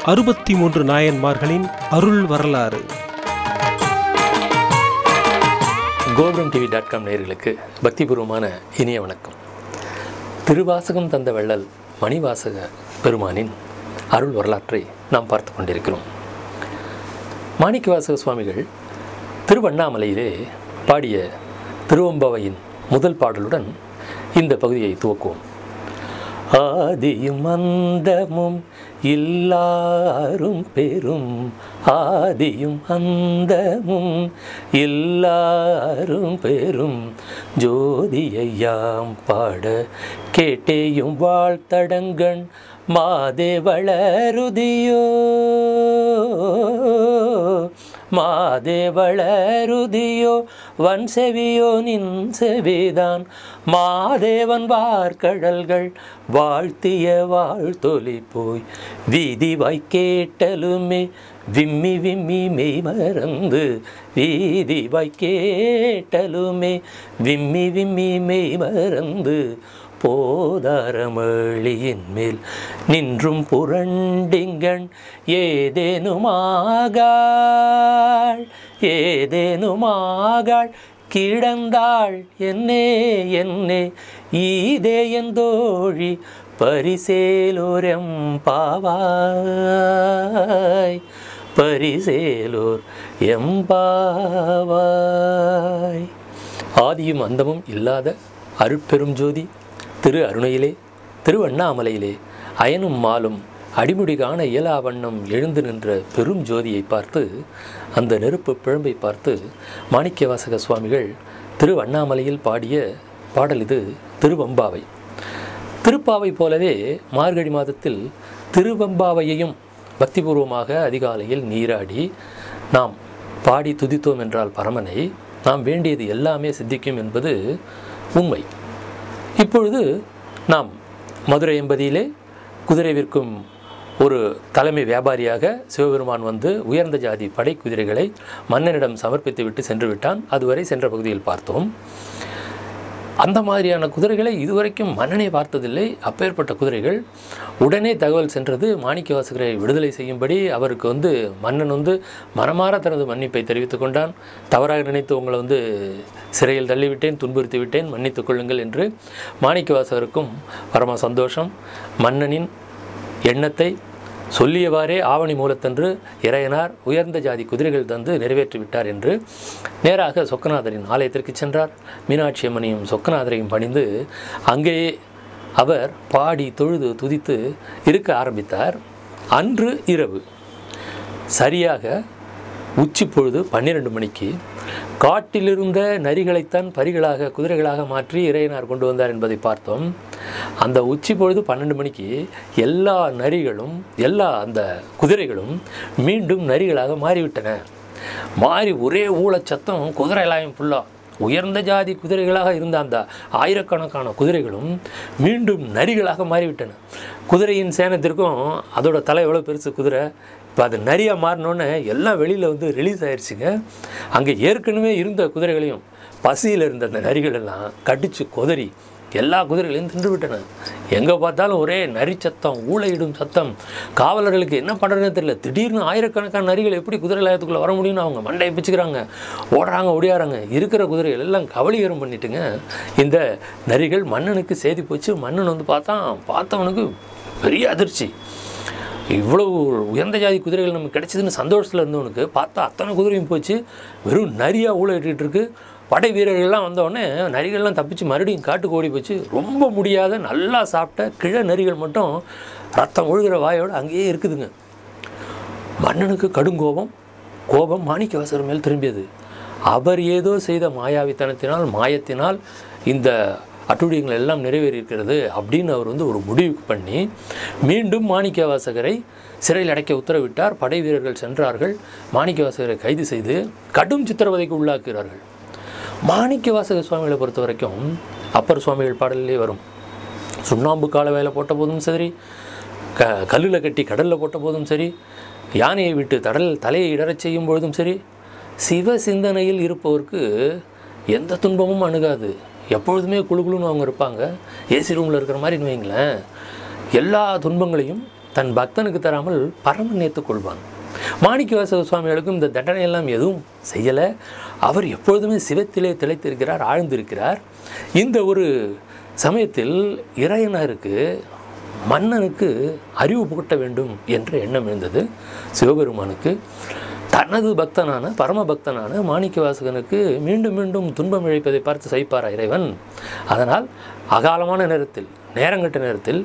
அறுபத்தி மூன்று நாயன்மார்களின் அருள் வரலாறு கோபுரம் டிவி டாட் காம் நேயர்களுக்கு பக்திபூர்வமான இனிய வணக்கம் திருவாசகம் தந்த வள்ளல் மணிவாசக பெருமானின் அருள் வரலாற்றை நாம் பார்த்து கொண்டிருக்கிறோம் மாணிக்கவாசக சுவாமிகள் திருவண்ணாமலையிலே பாடிய திருவம்பாவையின் முதல் பாடலுடன் இந்த பகுதியை துவக்குவோம் ஆதியும் அந்தமும் இல்லாரும் பெரும் ஆதியும் அந்தமும் இல்லாரும் பெரும் ஜோதியையாம் பாட கேட்டேயும் வாழ்த்தடங்கண் மாதே வளருதியோ மாதே வளருதியோ வன் செவியோ நின் செவிதான் மாதேவன் வார்கடல்கள் வாழ்த்திய வாழ்த்தொலி போய் வீதி வாய் கேட்டலுமே விம்மி விம்மி மெய் மறந்து வீதி வாய் கேட்டலுமே விம்மி விம்மி மெய் மறந்து போதாரமளியின் மேல் நின்றும் புரண்டிங்கண் ஏதேனுமாகாள் ஏதேனுமாகாள் கிடந்தாள் என்னே என்னே ஈதே எந்தோழி பரிசேலோரம் பாவாய் பரிசேலோர் எம்பாவாய் ஆதியும் அந்தமும் இல்லாத அருட்பெரும் ஜோதி திரு அருணையிலே திருவண்ணாமலையிலே அயனும் மாலும் அடிமுடி காண இயலா வண்ணம் எழுந்து நின்ற பெரும் ஜோதியை பார்த்து அந்த நெருப்பு பிழம்பை பார்த்து மாணிக்கவாசக சுவாமிகள் திருவண்ணாமலையில் பாடிய பாடல் இது திருவம்பாவை திருப்பாவை போலவே மார்கழி மாதத்தில் திருவம்பாவையையும் பக்திபூர்வமாக அதிகாலையில் நீராடி நாம் பாடி துதித்தோம் என்றால் பரமனை நாம் வேண்டியது எல்லாமே சித்திக்கும் என்பது உண்மை இப்பொழுது நாம் மதுரை எம்பதியிலே குதிரை விற்கும் ஒரு தலைமை வியாபாரியாக சிவபெருமான் வந்து உயர்ந்த ஜாதி படை குதிரைகளை மன்னனிடம் சமர்ப்பித்து விட்டு சென்று விட்டான் அதுவரை சென்ற பகுதியில் பார்த்தோம் அந்த மாதிரியான குதிரைகளை இதுவரைக்கும் மன்னனை பார்த்ததில்லை அப்பேற்பட்ட குதிரைகள் உடனே தகவல் சென்றது மாணிக்கவாசகரை விடுதலை செய்யும்படி அவருக்கு வந்து மன்னன் வந்து மனமாற தனது மன்னிப்பை தெரிவித்துக் கொண்டான் தவறாக நினைத்து உங்களை வந்து சிறையில் தள்ளிவிட்டேன் துன்புறுத்தி விட்டேன் மன்னித்துக் கொள்ளுங்கள் என்று மாணிக்கவாசகருக்கும் பரம சந்தோஷம் மன்னனின் எண்ணத்தை சொல்லியவாறே ஆவணி மூலத்தன்று இறையனார் உயர்ந்த ஜாதி குதிரைகள் தந்து நிறைவேற்றி விட்டார் என்று நேராக சொக்கநாதரின் ஆலயத்திற்கு சென்றார் மீனாட்சி அம்மனையும் சொக்கநாதரையும் பணிந்து அங்கேயே அவர் பாடி தொழுது துதித்து இருக்க ஆரம்பித்தார் அன்று இரவு சரியாக உச்சி பொழுது பன்னிரண்டு மணிக்கு காட்டிலிருந்த நரிகளைத்தான் பரிகளாக குதிரைகளாக மாற்றி இறையனார் கொண்டு வந்தார் என்பதை பார்த்தோம் அந்த உச்சி பொழுது பன்னெண்டு மணிக்கு எல்லா நரிகளும் எல்லா அந்த குதிரைகளும் மீண்டும் நரிகளாக மாறிவிட்டன மாறி ஒரே ஊழச்சத்தம் குதிரை எல்லாம் ஃபுல்லாக உயர்ந்த ஜாதி குதிரைகளாக இருந்த அந்த ஆயிரக்கணக்கான குதிரைகளும் மீண்டும் நரிகளாக மாறிவிட்டன குதிரையின் சேனத்திற்கும் அதோட தலை எவ்வளோ பெருசு குதிரை இப்போ அது நரியாக மாறினோன்னே எல்லாம் வெளியில் வந்து ரிலீஸ் ஆயிடுச்சுங்க அங்கே ஏற்கனவே இருந்த குதிரைகளையும் பசியில் இருந்த அந்த நரிகள் எல்லாம் கடிச்சு கொதறி எல்லா குதிரைகளையும் தின்று விட்டன எங்கே பார்த்தாலும் ஒரே நரி சத்தம் ஊழையிடும் சத்தம் காவலர்களுக்கு என்ன பண்ணுறதுன்னு தெரியல திடீர்னு ஆயிரக்கணக்கான நரிகள் எப்படி குதிரை லயத்துக்குள்ளே வர முடியும்னு அவங்க மண்டையை பிச்சுக்கிறாங்க ஓடுறாங்க ஓடியாராங்க இருக்கிற குதிரைகள் எல்லாம் கவலீகரம் பண்ணிட்டுங்க இந்த நரிகள் மன்னனுக்கு செய்தி போச்சு மன்னன் வந்து பார்த்தான் பார்த்தவனுக்கு பெரிய அதிர்ச்சி இவ்வளவு உயர்ந்த ஜாதி குதிரைகள் நமக்கு கிடைச்சதுன்னு சந்தோஷத்தில் இருந்தவனுக்கு பார்த்தா அத்தனை குதிரையும் போச்சு வெறும் நரியாக ஊழலிட்டு இருக்கு படை வீரர்கள்லாம் வந்தவுடனே நரிகள்லாம் தப்பிச்சு மறுபடியும் காட்டுக்கு ஓடி போச்சு ரொம்ப முடியாத நல்லா சாப்பிட்ட கிழ நரிகள் மட்டும் ரத்தம் ஒழுகிற வாயோடு அங்கேயே இருக்குதுங்க மன்னனுக்கு கடுங்கோபம் கோபம் மாணிக்கவாசகர் மேல் திரும்பியது அவர் ஏதோ செய்த மாயாவித்தனத்தினால் மாயத்தினால் இந்த அட்டுழியங்கள் எல்லாம் நிறைவேறியிருக்கிறது அப்படின்னு அவர் வந்து ஒரு முடிவுக்கு பண்ணி மீண்டும் மாணிக்கவாசகரை சிறையில் அடைக்க உத்தரவிட்டார் படை வீரர்கள் சென்றார்கள் மாணிக்கவாசகரை கைது செய்து கடும் சித்திரவதைக்கு உள்ளாக்குகிறார்கள் மாணிக்கவாசக சுவாமிகளை பொறுத்த வரைக்கும் அப்பர் சுவாமிகள் பாடலிலே வரும் சுண்ணாம்பு கால வேலை போட்ட போதும் சரி க கல்லில் கட்டி கடலில் போட்ட போதும் சரி யானையை விட்டு தடல் தலையை இடறச் செய்யும் பொழுதும் சரி சிவ சிந்தனையில் இருப்பவருக்கு எந்த துன்பமும் அணுகாது எப்பொழுதுமே குழு குழுன்னு அவங்க இருப்பாங்க ஏசி ரூமில் இருக்கிற மாதிரின்னு வைங்களேன் எல்லா துன்பங்களையும் தன் பக்தனுக்கு தராமல் பரமன் ஏற்றுக் கொள்வான் மாணிக்கவாசக சுவாமிகளுக்கும் இந்த தண்டனை எல்லாம் எதுவும் செய்யலை அவர் எப்பொழுதுமே சிவத்திலே திளைத்திருக்கிறார் ஆழ்ந்திருக்கிறார் இந்த ஒரு சமயத்தில் இறையனருக்கு மன்னனுக்கு அறிவு புகட்ட வேண்டும் என்ற எண்ணம் இருந்தது சிவபெருமானுக்கு தனது பக்தனான பரம பக்தனான மாணிக்கவாசகனுக்கு மீண்டும் மீண்டும் துன்பம் இழைப்பதை பார்த்து சகிப்பாரா இறைவன் அதனால் அகாலமான நேரத்தில் நேரங்கட்ட நேரத்தில்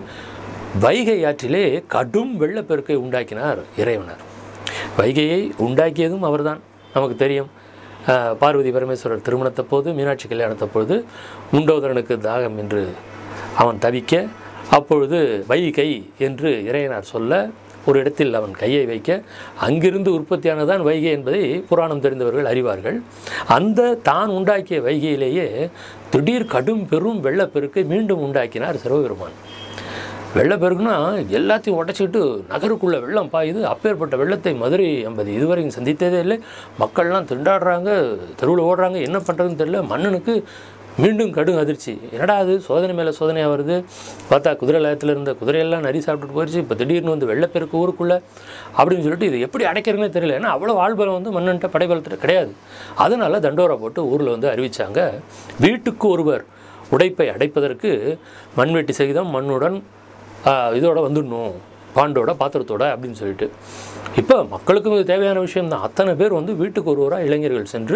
வைகை ஆற்றிலே கடும் வெள்ளப்பெருக்கை உண்டாக்கினார் இறைவனர் வைகையை உண்டாக்கியதும் அவர்தான் நமக்கு தெரியும் அஹ், பார்வதி பரமேஸ்வரர் திருமணத்தை போது மீனாட்சி கல்யாணத்தை பொழுது முண்டோதரனுக்கு தாகம் என்று அவன் தவிக்க அப்பொழுது வைகை என்று இறையனார் சொல்ல ஒரு இடத்தில் அவன் கையை வைக்க அங்கிருந்து உற்பத்தியானதான் வைகை என்பதை புராணம் தெரிந்தவர்கள் அறிவார்கள் அந்த தான் உண்டாக்கிய வைகையிலேயே திடீர் கடும் பெரும் வெள்ளப்பெருக்கை மீண்டும் உண்டாக்கினார் சிவபெருமான் வெள்ளப்பெருக்குனா எல்லாத்தையும் உடச்சிக்கிட்டு நகருக்குள்ளே வெள்ளம் பாயுது அப்பேற்பட்ட வெள்ளத்தை மதுரை என்பது இதுவரைக்கும் சந்தித்ததே இல்லை மக்கள்லாம் திண்டாடுறாங்க தெருவில் ஓடுறாங்க என்ன பண்ணுறதுன்னு தெரியல மன்னனுக்கு மீண்டும் கடும் அதிர்ச்சி என்னடா அது சோதனை மேலே சோதனையாக வருது பார்த்தா குதிரை லயத்தில் இருந்த குதிரையெல்லாம் நரி சாப்பிட்டுட்டு போயிடுச்சு இப்போ திடீர்னு வந்து வெள்ளப்பெருக்கு ஊருக்குள்ளே அப்படின்னு சொல்லிட்டு இது எப்படி அடைக்கிறதுனே தெரியல ஏன்னா அவ்வளோ ஆள்பலம் வந்து மன்னன்ட்ட படைபலத்தில் கிடையாது அதனால தண்டோரா போட்டு ஊரில் வந்து அறிவிச்சாங்க வீட்டுக்கு ஒருவர் உடைப்பை அடைப்பதற்கு மண்வெட்டி சகிதம் மண்ணுடன் ஆஹ், இதோட வந்துடணும் பாண்டோட பாத்திரத்தோட அப்படின்னு சொல்லிட்டு இப்போ மக்களுக்கும் இது தேவையான விஷயம் தான் அத்தனை பேர் வந்து வீட்டுக்கு ஒருவராக இளைஞர்கள் சென்று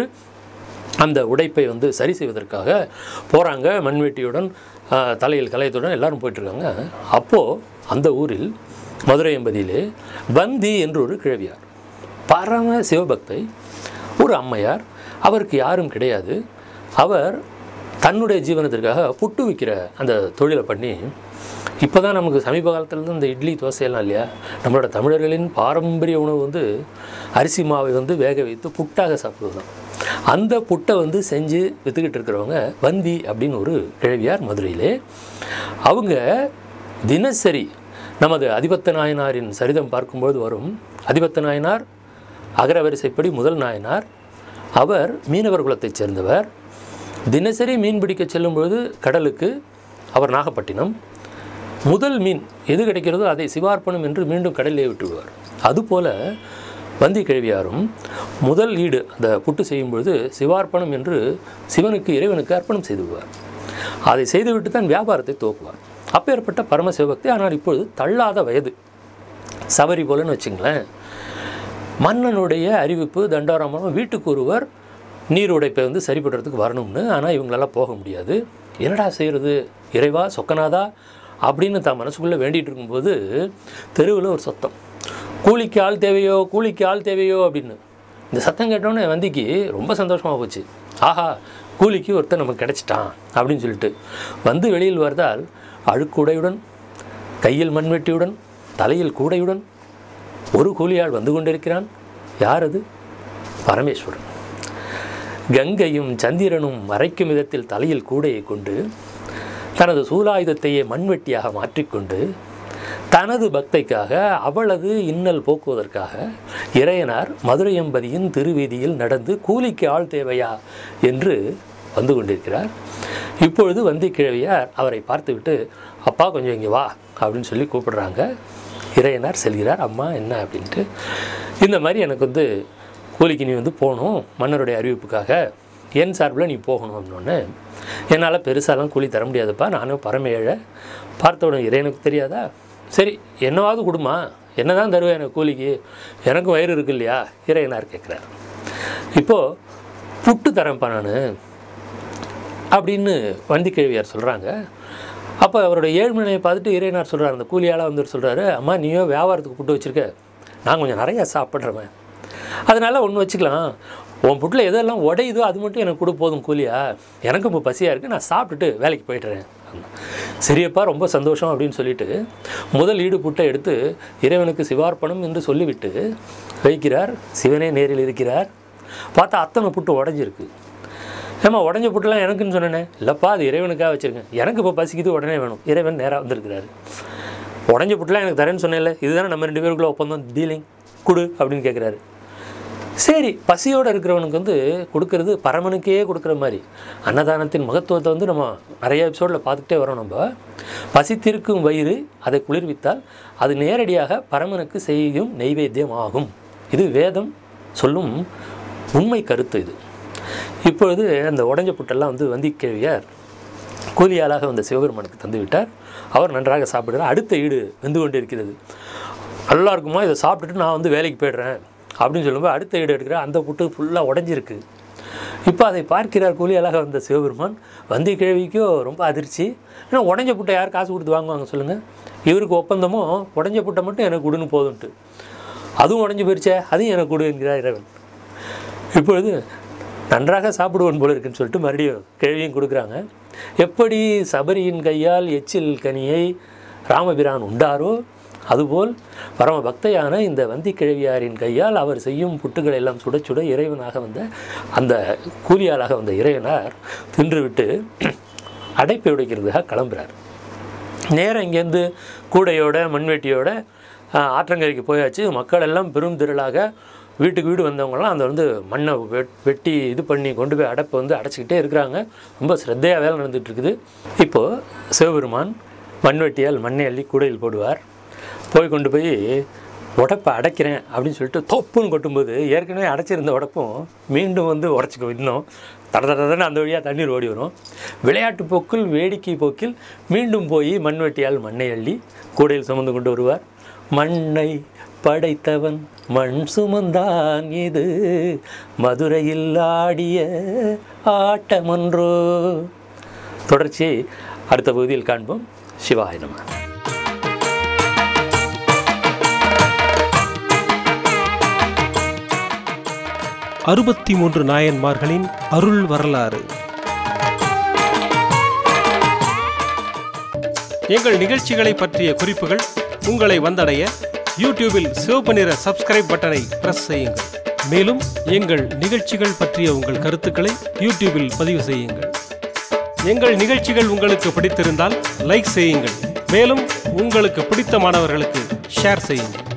அந்த உடைப்பை வந்து சரி செய்வதற்காக போகிறாங்க மண்வெட்டியுடன் ஆஹ், தலையில் கலையத்துடன் எல்லாரும் போயிட்டுருக்காங்க அப்போது அந்த ஊரில் மதுரை எம்பதியிலே வந்தி என்று ஒரு கிழவியார் பரம சிவபக்தை ஒரு அம்மையார் அவருக்கு யாரும் கிடையாது அவர் தன்னுடைய ஜீவனத்திற்காக புட்டு விற்கிற அந்த தொழிலை பண்ணி இப்போ தான் நமக்கு சமீப காலத்துல இருந்து இந்த இட்லி தோசையெல்லாம் இல்லையா நம்மளோட தமிழர்களின் பாரம்பரிய உணவு வந்து அரிசி மாவை வந்து வேக வைத்து புட்டாக சாப்பிடுவது தான் அந்த புட்டை வந்து செஞ்சு விற்றுக்கிட்டு இருக்கிறவங்க வந்தி அப்படின்னு ஒரு கிழவியார் மதுரையிலே அவங்க தினசரி நமது அதிபத்த நாயனாரின் சரிதம் பார்க்கும்போது வரும் அதிபத்த நாயனார் அகரவரிசைப்படி முதல் நாயனார் அவர் மீனவர் குலத்தைச் சேர்ந்தவர் தினசரி மீன் பிடிக்க செல்லும்பொழுது கடலுக்கு அவர் நாகப்பட்டினம் முதல் மீன் எது கிடைக்கிறதோ அதை சிவார்ப்பணம் என்று மீண்டும் கடலிலே விட்டுவிடுவார் அதுபோல வந்தி கிழவியாரும் முதல் ஈடு அந்த புட்டு செய்யும் பொழுது சிவார்ப்பணம் என்று சிவனுக்கு இறைவனுக்கு அர்ப்பணம் செய்து விடுவார் அதை செய்துவிட்டு தான் வியாபாரத்தை துவக்குவார் அப்பேற்பட்ட பரம சிவபக்தி ஆனால் இப்பொழுது தள்ளாத வயது சபரி போலன்னு வச்சுங்களேன் மன்னனுடைய அறிவிப்பு தண்டாராமம் வீட்டுக்கு ஒருவர் நீர் உடைப்பை வந்து சரி பண்ணுறதுக்கு வரணும்னு ஆனால் இவங்களால போக முடியாது என்னடா செய்கிறது இறைவா சொக்கநாதா அப்படின்னு தான் மனசுக்குள்ளே வேண்டிகிட்டு இருக்கும்போது தெருவில் ஒரு சத்தம் கூலிக்கு ஆள் தேவையோ கூலிக்கு ஆள் தேவையோ அப்படின்னு இந்த சத்தம் கேட்டோன்னே வந்திக்கு ரொம்ப சந்தோஷமாக போச்சு ஆஹா கூலிக்கு ஒருத்தன் நமக்கு கிடச்சிட்டான் அப்படின்னு சொல்லிட்டு வந்து வெளியில் வருதால் அழுக்குடையுடன் கையில் மண்வெட்டியுடன் தலையில் கூடையுடன் ஒரு கூலியாள் வந்து கொண்டிருக்கிறான் யார் அது பரமேஸ்வரன் கங்கையும் சந்திரனும் மறைக்கும் விதத்தில் தலையில் கூடையை கொண்டு தனது சூலாயுதத்தையே மண்வெட்டியாக மாற்றிக்கொண்டு தனது பக்தைக்காக அவளது இன்னல் போக்குவதற்காக இறையனார் மதுரையம்பதியின் திருவீதியில் நடந்து கூலிக்கு ஆள் தேவையா என்று வந்து கொண்டிருக்கிறார் இப்பொழுது வந்தி கிழவியார் அவரை பார்த்துவிட்டு அப்பா கொஞ்சம் இங்கே வா அப்படின்னு சொல்லி கூப்பிடுறாங்க இறையனார் செல்கிறார் அம்மா என்ன அப்படின்ட்டு இந்த மாதிரி எனக்கு வந்து கூலிக்கு நீ வந்து போகணும் மன்னருடைய அறிவிப்புக்காக என் சார்பில் நீ போகணும் அப்படின்னோடனே என்னால் பெருசாலாம் கூலி தர முடியாதுப்பா நானும் பரம ஏழை பார்த்தவன இறைவனுக்கு தெரியாதா சரி என்னவாவது கொடுமா என்ன தான் தருவேன் எனக்கு கூலிக்கு எனக்கும் வயிறு இருக்கு இல்லையா இறையனார் கேட்குறார் இப்போது புட்டு தரேன்ப்பா நான் அப்படின்னு வந்திக்கிழவியார் சொல்கிறாங்க அப்போ அவருடைய ஏழ்மனையை பார்த்துட்டு இறையனார் சொல்கிறார் அந்த கூலியாளாக வந்துட்டு சொல்கிறாரு அம்மா நீயோ வியாபாரத்துக்கு புட்டு வச்சுருக்க நான் கொஞ்சம் நிறையா சாப்பிட்றவன் அதனால் ஒன்று வச்சுக்கலாம் உன் புட்டில் எதெல்லாம் உடையுதோ அது மட்டும் எனக்கு கொடு போதும் கூலியா எனக்கும் இப்போ பசியாக இருக்குது நான் சாப்பிட்டுட்டு வேலைக்கு போயிட்டுறேன் சரியப்பா ரொம்ப சந்தோஷம் அப்படின்னு சொல்லிட்டு முதல் ஈடு புட்டை எடுத்து இறைவனுக்கு சிவார்ப்பணம் என்று சொல்லிவிட்டு வைக்கிறார் சிவனே நேரில் இருக்கிறார் பார்த்தா அத்தனை புட்டு உடஞ்சிருக்கு ஏம்மா உடஞ்ச புட்டுலாம் எனக்குன்னு சொன்னேனே இல்லைப்பா அது இறைவனுக்காக வச்சுருக்கேன் எனக்கு இப்போ பசிக்குது உடனே வேணும் இறைவன் நேராக வந்திருக்கிறாரு உடஞ்ச புட்டுலாம் எனக்கு தரேன்னு சொன்னேன்ல இதுதானே நம்ம ரெண்டு பேருக்குள்ள ஒப்பந்தம் டீலிங் கொடு அப்படின்னு கேட்குறாரு சரி பசியோடு இருக்கிறவனுக்கு வந்து கொடுக்கறது பரமனுக்கே கொடுக்குற மாதிரி அன்னதானத்தின் மகத்துவத்தை வந்து நம்ம நிறைய எபிசோடில் பார்த்துக்கிட்டே வரோம் நம்ம பசித்திருக்கும் வயிறு அதை குளிர்வித்தால் அது நேரடியாக பரமனுக்கு செய்யும் நெய்வேத்தியம் ஆகும் இது வேதம் சொல்லும் உண்மை கருத்து இது இப்பொழுது அந்த உடஞ்ச புட்டெல்லாம் வந்து வந்திக்கேவியார் கூலியாளாக வந்த சிவபெருமானுக்கு தந்து விட்டார் அவர் நன்றாக சாப்பிடுறார் அடுத்த ஈடு வெந்து கொண்டு இருக்கிறது நல்லா இருக்குமா இதை சாப்பிட்டுட்டு நான் வந்து வேலைக்கு போயிடுறேன் அப்படின்னு சொல்லும்போது அடுத்த ஈடு எடுக்கிற அந்த புட்டு ஃபுல்லாக உடஞ்சிருக்கு இப்போ அதை பார்க்கிறார் கூலியாளாக வந்த சிவபெருமான் வந்தி கிழவிக்கோ ரொம்ப அதிர்ச்சி ஏன்னா உடஞ்ச புட்டை யார் காசு கொடுத்து வாங்குவாங்க சொல்லுங்கள் இவருக்கு ஒப்பந்தமும் உடஞ்ச புட்டை மட்டும் எனக்கு கொடுன்னு போதும்ட்டு அதுவும் உடஞ்சி போயிருச்சே அதையும் எனக்கு கொடு என்கிறார் இறைவன் இப்பொழுது நன்றாக சாப்பிடுவோன் போல இருக்குன்னு சொல்லிட்டு மறுபடியும் கேள்வியும் கொடுக்குறாங்க எப்படி சபரியின் கையால் எச்சில் கனியை ராமபிரான் உண்டாரோ அதுபோல் பரம பக்தையான இந்த வந்தி கிழவியாரின் கையால் அவர் செய்யும் புட்டுகளை எல்லாம் சுட சுட இறைவனாக வந்த அந்த கூலியாளாக வந்த இறைவனார் தின்றுவிட்டு அடைப்பை உடைக்கிறதுக்காக கிளம்புறார் நேரம் இங்கேருந்து கூடையோட மண்வெட்டியோட ஆஹ், ஆற்றங்கரைக்கு போயாச்சு மக்கள் எல்லாம் பெரும் திரளாக வீட்டுக்கு வீடு வந்தவங்கலாம் அந்த வந்து மண்ணை வெட் வெட்டி இது பண்ணி கொண்டு போய் அடைப்பை வந்து அடைச்சிக்கிட்டே இருக்கிறாங்க ரொம்ப ஸ்ரத்தையாக வேலை நடந்துட்டு இருக்குது இப்போது சிவபெருமான் மண்வெட்டியால் மண்ணை அள்ளி கூடையில் போடுவார் போய் கொண்டு போய் உடப்பை அடைக்கிறேன் அப்படின்னு சொல்லிட்டு தொப்புன்னு கொட்டும்போது ஏற்கனவே அடைச்சிருந்த உடப்பும் மீண்டும் வந்து உடச்சிக்கும் இன்னும் தட தடன்னு அந்த வழியாக தண்ணீர் ஓடி வரும் விளையாட்டு போக்கில் வேடிக்கை போக்கில் மீண்டும் போய் மண்வெட்டியால் மண்ணை அள்ளி கூடையில் சுமந்து கொண்டு வருவார் மண்ணை படைத்தவன் மண் சுமந்தான் இது மதுரையில் ஆடிய ஆட்டமன்றோ தொடர்ச்சியை அடுத்த பகுதியில் காண்போம் சிவாய நம அறுபத்தி மூன்று நாயன்மார்களின் அருள் வரலாறு எங்கள் நிகழ்ச்சிகளை பற்றிய குறிப்புகள் உங்களை வந்தடைய யூடியூபில் சிவப்பு நிற சப்ஸ்கிரைப் பட்டனை பிரஸ் செய்யுங்கள் மேலும் எங்கள் நிகழ்ச்சிகள் பற்றிய உங்கள் கருத்துக்களை யூடியூபில் பதிவு செய்யுங்கள் எங்கள் நிகழ்ச்சிகள் உங்களுக்கு பிடித்திருந்தால் லைக் செய்யுங்கள் மேலும் உங்களுக்கு பிடித்த மாணவர்களுக்கு ஷேர் செய்யுங்கள்